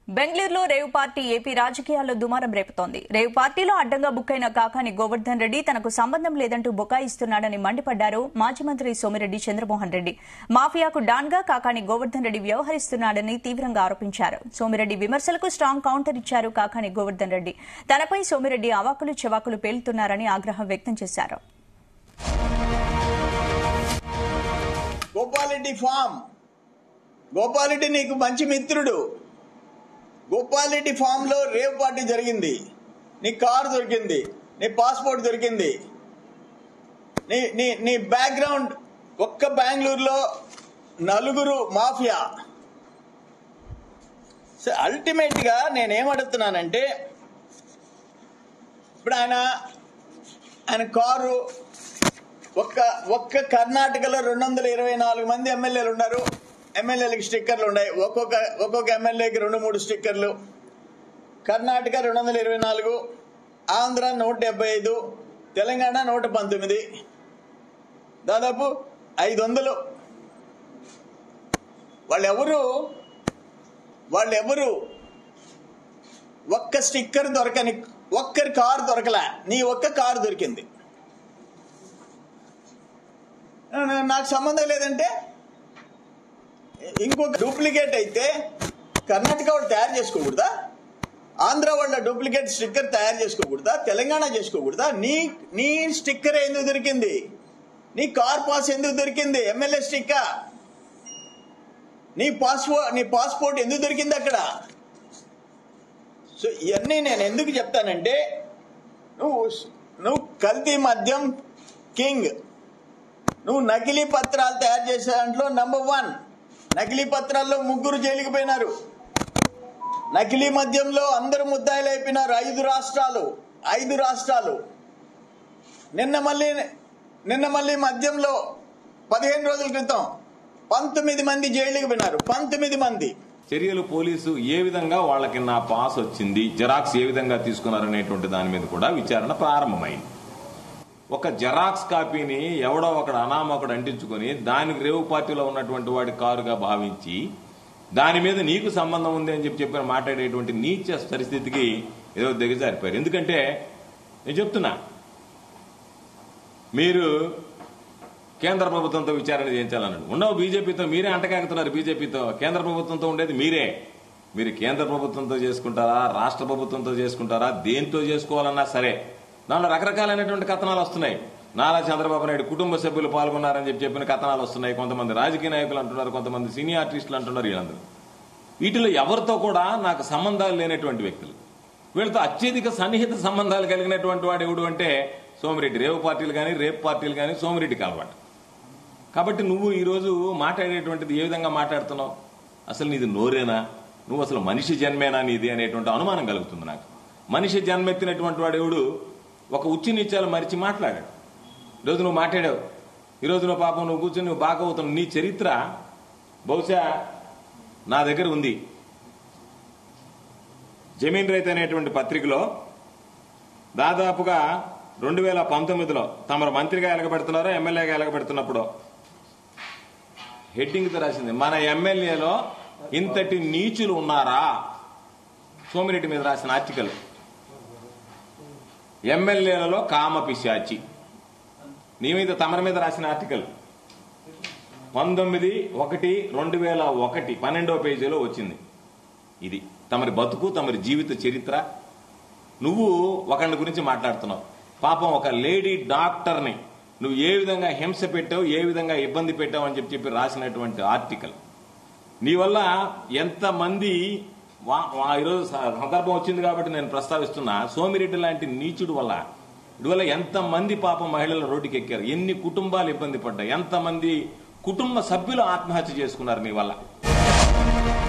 బెంగళూరులో రేవు party AP రాజకీయాల్లో దుమారం రేపుతోంది రేవు పార్టీలో అడ్డంగా బుక్ అయిన కాకాని గోవర్ధన్ రెడ్డి తనకు సంబంధం లేదంటూ బుకాయిస్తున్నాడని మండిపడ్డారు మాజీ మంత్రి సోమిరెడ్డి చంద్రమోహన్ రెడ్డి మాఫియాకు డాన్గా కాకాని గోవర్ధన్ రెడ్డి వ్యవహరిస్తున్నాడని తీవ్రంగా ఆరోపించారు సోమిరెడ్డి విమర్శలకు స్ట్రాంగ్ కౌంటర్ ఇచ్చారు కాకాని గోవర్ధన్ రెడ్డి తనపై సోమిరెడ్డి అవాకులు చెవాకులు పేలుతున్నారని ఆగ్రహం వ్యక్తం చేశారు గోపాలరెడ్డి ఫామ్ గోపాలరెడ్డి నీకు మంచి మిత్రుడు గోపాలరెడ్డి ఫామ్ లో రేవ్ పార్టీ జరిగింది నీ కారు దొరికింది నీ పాస్పోర్ట్ దొరికింది నీ నీ నీ బ్యాక్గ్రౌండ్ ఒక్క బెంగళూరులో నలుగురు మాఫియా సో అల్టిమేట్ గా నేనేమడుగుతున్నానంటే ఇప్పుడు ఆయన ఆయన కారు ఒక్క ఒక్క కర్ణాటకలో రెండు వందల ఇరవై నాలుగు మంది ఎమ్మెల్యేలు ఉన్నారు ఎమ్మెల్యేలకి స్టిక్కర్లు ఉన్నాయి ఒక్కొక్క ఒక్కొక్క ఎమ్మెల్యేకి రెండు మూడు స్టిక్కర్లు కర్ణాటక రెండు వందల ఇరవై నాలుగు ఆంధ్ర నూట డెబ్బై ఐదు తెలంగాణ నూట పంతొమ్మిది దాదాపు ఐదు వందలు వాళ్ళెవరు వాళ్ళెవరు ఒక్క స్టిక్కర్ దొరకని ఒక్కరి కారు దొరకలే నీ ఒక్క కారు దొరికింది నాకు సంబంధం లేదంటే ఇంకొక డూప్లికేట్ అయితే కర్ణాటక వాళ్ళు తయారు చేసుకోకూడదా ఆంధ్ర వాళ్ళ డూప్లికేట్ స్టిక్కర్ తయారు చేసుకోకూడదా తెలంగాణ చేసుకోకూడదా నీ నీ స్టిక్కర్ ఎందుకు దొరికింది నీ కార్ పాస్ ఎందుకు దొరికింది ఎమ్మెల్యే స్టిక్కర్ నీ పాస్పోర్ట్ నీ పాస్పోర్ట్ ఎందుకు దొరికింది అక్కడ సో ఇవన్నీ నేను ఎందుకు చెప్తానంటే నువ్వు నువ్వు కల్తీ మద్యం కింగ్ నువ్వు నకిలీ పత్రాలు తయారు చేసే దాంట్లో నంబర్ వన్ నకిలీ పత్రాల్లో ముగ్గురు జైలుకి పోయినారు నకిలీ మద్యంలో అందరు ముద్దాయిలు అయిపోయినారు ఐదు రాష్ట్రాలు ఐదు రాష్ట్రాలు నిన్న మళ్ళీ నిన్న మళ్ళీ మద్యంలో పదిహేను రోజుల క్రితం పంతొమ్మిది మంది జైలుకి పోయినారు పంతొమ్మిది మంది చర్యలు పోలీసు ఏ విధంగా వాళ్ళకి నా పాస్ వచ్చింది జెరాక్స్ ఏ విధంగా తీసుకున్నారనేటువంటి దాని మీద కూడా విచారణ ప్రారంభమైంది ఒక జెరాక్స్ కాపీని ఎవడో ఒకడు అనామకుడు అంటించుకొని దానికి రేవు పార్టీలో ఉన్నటువంటి వాడి కారుగా భావించి దాని మీద నీకు సంబంధం ఉంది అని చెప్పి చెప్పిన మాట్లాడేటువంటి నీచ పరిస్థితికి ఏదో దిగజారిపోయారు ఎందుకంటే నేను చెప్తున్నా మీరు కేంద్ర ప్రభుత్వంతో విచారణ చేయించాలన్నాడు ఉండవు బీజేపీతో మీరే అంటకాగుతున్నారు బీజేపీతో కేంద్ర ప్రభుత్వంతో ఉండేది మీరే మీరు కేంద్ర ప్రభుత్వంతో చేసుకుంటారా రాష్ట్ర ప్రభుత్వంతో చేసుకుంటారా దేంతో చేసుకోవాలన్నా సరే దానిలో రకరకాలైనటువంటి కథనాలు వస్తున్నాయి నారా చంద్రబాబు నాయుడు కుటుంబ సభ్యులు పాల్గొన్నారని చెప్పి చెప్పిన కథనాలు వస్తున్నాయి కొంతమంది రాజకీయ నాయకులు అంటున్నారు కొంతమంది సినీ ఆర్టిస్టులు అంటున్నారు వీళ్ళందరూ వీటిలో ఎవరితో కూడా నాకు సంబంధాలు లేనటువంటి వ్యక్తులు వీళ్ళతో అత్యధిక సన్నిహిత సంబంధాలు కలిగినటువంటి వాడు ఎవడు అంటే సోమిరెడ్డి రేవు పార్టీలు కానీ రేపు పార్టీలు కానీ సోమిరెడ్డికి అలవాటు కాబట్టి నువ్వు ఈరోజు మాట్లాడేటువంటిది ఏ విధంగా మాట్లాడుతున్నావు అసలు నీది నోరేనా నువ్వు అసలు మనిషి జన్మేనా నీది అనేటువంటి అనుమానం కలుగుతుంది నాకు మనిషి జన్మెత్తినటువంటి వాడు ఎవడు ఒక ఉచ్చి నిత్యాలు మరిచి మాట్లాడాడు ఈరోజు నువ్వు మాట్లాడావు ఈరోజు నువ్వు పాపం నువ్వు కూర్చొని నువ్వు బాగా అవుతున్నావు నీ చరిత్ర బహుశా నా దగ్గర ఉంది జమీన్ రైతు అనేటువంటి పత్రికలో దాదాపుగా రెండు వేల పంతొమ్మిదిలో తమరు మంత్రిగా ఎలగబెడుతున్నారో ఎమ్మెల్యేగా ఎలగబెడుతున్నప్పుడు హెడ్డింగ్తో రాసింది మన ఎమ్మెల్యేలో ఇంతటి నీచులు ఉన్నారా సోమిరెడ్డి మీద రాసిన ఆర్టికల్ ఎమ్మెల్యేలలో కామ పిశాచి నీ మీద తమరి మీద రాసిన ఆర్టికల్ పంతొమ్మిది ఒకటి రెండు వేల ఒకటి పన్నెండో పేజీలో వచ్చింది ఇది తమరి బతుకు తమరి జీవిత చరిత్ర నువ్వు ఒకళ్ళ గురించి మాట్లాడుతున్నావు పాపం ఒక లేడీ డాక్టర్ని నువ్వు ఏ విధంగా హింస పెట్టావు ఏ విధంగా ఇబ్బంది పెట్టావు అని చెప్పి చెప్పి రాసినటువంటి ఆర్టికల్ నీ వల్ల ఎంతమంది వా- వా- ఈరోజు స- సందర్భం వచ్చింది కాబట్టి నేను ప్రస్తావిస్తున్నా సోమిరెడ్డి లాంటి నీచుడు వల్ల ఇటువల్ల ఎంతమంది పాపం మహిళలు రోడ్డుకి ఎక్కారు ఎన్ని కుటుంబాలు ఇబ్బంది పడ్డాయి ఎంతమంది కుటుంబ సభ్యులు ఆత్మహత్య చేసుకున్నారు నీ వల్ల